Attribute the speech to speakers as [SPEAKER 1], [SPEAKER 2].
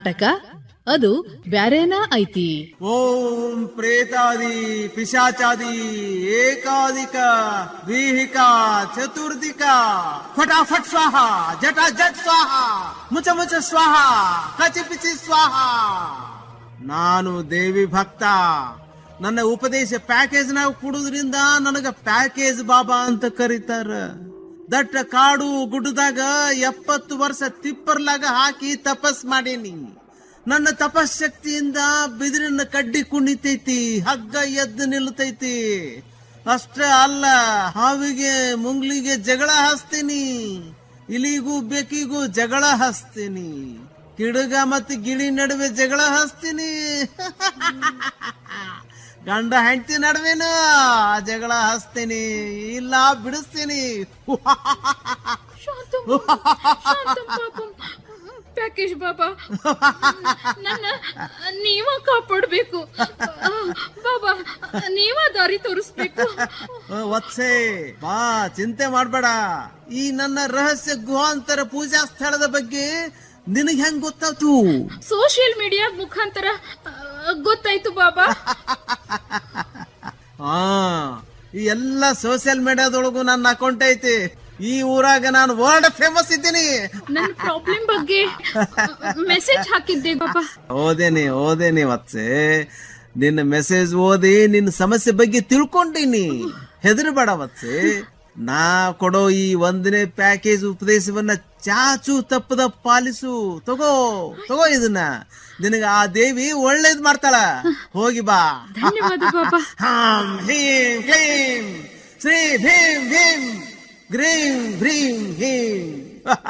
[SPEAKER 1] ನಾಟಕ ಅದು ಬ್ಯಾರೇನ ಐತಿ
[SPEAKER 2] ಓಂ ಪ್ರೇತಾದಿ ಪಿಶಾಚಾದಿ ಏಕಾಧಿಕ ವೀಹಿಕ ಚತುರ್ದಿಕ ಫಟಾಫಟ್ ಸ್ವಾಹ ಜಟ ಜಟ್ ಸ್ವಾಹ ಮುಚ ಮುಚ ಸ್ವಾಹ ಕಚಿ ಪಿಚಿ ಸ್ವಾಹ ನಾನು ದೇವಿ ಭಕ್ತ ನನ್ನ ಉಪದೇಶ ಪ್ಯಾಕೇಜ್ ನಾವ್ ಕೊಡುದ್ರಿಂದ ನನಗ ಪ್ಯಾಕೇಜ್ ಬಾಬಾ ಅಂತ ಕರೀತಾರ ದಟ್ಟ ಕಾಡು ಗುಡ್ಡದಾಗ ಎಪ್ಪತ್ತು ವರ್ಷ ತಿಪ್ಪರ್ಲಾಗ ಹಾಕಿ ತಪಸ್ ಮಾಡೀನಿ ನನ್ನ ತಪಶಕ್ತಿಯಿಂದ ಬಿದಿರಿನ ಕಡ್ಡಿ ಕುಣಿತೈತಿ ಹಗ್ಗ ಎದ್ದು ನಿಲ್ತೈತಿ ಅಷ್ಟೇ ಅಲ್ಲ ಹಾವಿಗೆ ಮುಂಗ್ಲಿಗೆ ಜಗಳ ಹಸ್ತೀನಿ ಇಲಿಗೂ ಬೆಕ್ಕಿಗೂ ಜಗಳ ಹಸ್ತೀನಿ ಕಿಡುಗ ಮತ್ತು ಗಿಳಿ ನಡುವೆ ಜಗಳ ಹಸ್ತೀನಿ ಗಂಡ ಹೆಂಡತಿ ನಡುವೆನು ಜಗಳ ಹಸ್ತೀನಿ ಇಲ್ಲ ಬಿಡಿಸ್ತೀನಿ
[SPEAKER 3] ಶಾಂತಂ ಶಾಂತಂ ಪಾಪಂ ಪ್ಯಾಕೇಜ್ ಬಾಬಾ ನನ್ನ ನೀವ ಕಾಪಾಡ್ಬೇಕು ಬಾಬಾ ನೀವ ದಾರಿ ತೋರಿಸ್ಬೇಕು
[SPEAKER 2] ಓ, ವತ್ಸೆ ಬಾ ಚಿಂತೆ ಮಾಡ್ಬೇಡ ಈ ನನ್ನ ರಹಸ್ಯ ಗುಹಾಂತರ ಪೂಜಾ ಸ್ಥಳದ ಬಗ್ಗೆ ನಿನಗೆ ಹೆಂಗ್ ಗೊತ್ತಾಯ್ತು
[SPEAKER 3] ಸೋಷಿಯಲ್ ಮೀಡಿಯಾ ಮುಖಾಂತರ ಆ, ಗೊತ್ತಾಯ್ತು ಬಾಬಾ
[SPEAKER 2] ಹಾ ಈ ಎಲ್ಲ ಸೋಷಿಯಲ್ ಮೀಡಿಯಾದೊಳಗು ನನ್ನ ಅಕೌಂಟ್ ಐತಿ ಈ ಊರಾಗ ನಾನು ವರ್ಲ್ಡ್ ಫೇಮಸ್ ಇದ್ದೀನಿ
[SPEAKER 3] ನನ್ನ ಪ್ರಾಬ್ಲಮ್ ಬಗ್ಗೆ ಮೆಸೇಜ್ ಹಾಕಿದ್ದೆ ಬಾಬಾ
[SPEAKER 2] ಓದೇನಿ ಓದೇನಿ ವತ್ಸೆ ನಿನ್ನ ಮೆಸೇಜ್ ಓದಿ ನಿನ್ನ ಸಮಸ್ಯೆ ಬಗ್ಗೆ ತಿಳ್ಕೊಂಡೀನಿ ಹೆದರಬೇಡ ವತ್ಸೆ ನಾ ಕೊಡೋ ಈ ಒಂದನೇ ಪ್ಯಾಕೇಜ್ ಉಪದೇಶವನ್ನ ಚಾಚು ತಪ್ಪದ ಪಾಲಿಸು ತಗೋ ತಗೋ ಇದನ್ನ ನಿನಗ ಆ ದೇವಿ ಒಳ್ಳೇದ್ ಮಾಡ್ತಾಳ ಹೋಗಿ ಬಾ
[SPEAKER 3] ಧನ್ಯವಾದ ಬಾಬಾ
[SPEAKER 2] ಹಾಂ ಹೀಂ ಕ್ಲೀಂ ಶ್ರೀ ಭೀಂ ಭೀಂ ಗ್ರೀಂ ಭ್ರೀಂ ಹೀಂ